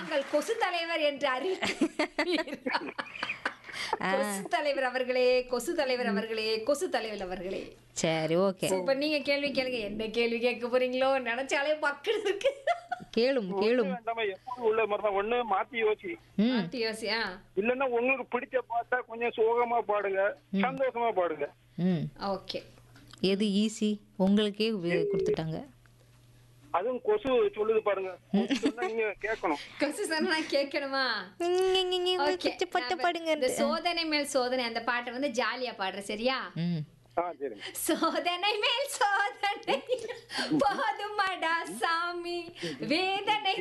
தாங்கள் கொசு தலைவர் என்று அறிவிக்கிறீர்கள். கொசு தலைவர் அவர்களே கொசு தலைவர் அவர்களே கொசு தலைவர் அவர்களே சரி ஓகே இப்ப நீங்க கேள்வி கேளுங்க என்ன கேள்வி கேட்க போறீங்களோ நினைச்சாலே பக்குன்னு இருக்கு கேளும் கேளும் வேண்டாமா எப்பவும் உள்ள மாதிரி தான் ஒண்ணு மாத்தி யோசி ம் மாத்தி யோசி, ஆ. இல்லன்னா உங்களுக்கு பிடிச்ச பாட்டா கொஞ்சம் சோகமா பாடுங்க சந்தோஷமா பாடுங்க ம் ஓகே எது ஈஸி உங்களுக்கே வி- கொடுத்துட்டாங்க அதுவும் கொசு சொல்லுது பாருங்க கொசு சொன்னா நீங்க கேட்கணும் கொசு சொன்னா கேட்கணுமா ஓகே பட்டு பாடுங்க இந்த சோதனை மேல் சோதனை அந்த பாட்டை வந்து ஜாலியா பாடுற சரியா ம் ஆ சரிங்க சோதனை மேல் சோதனை போதுமடா சாமி வேதனை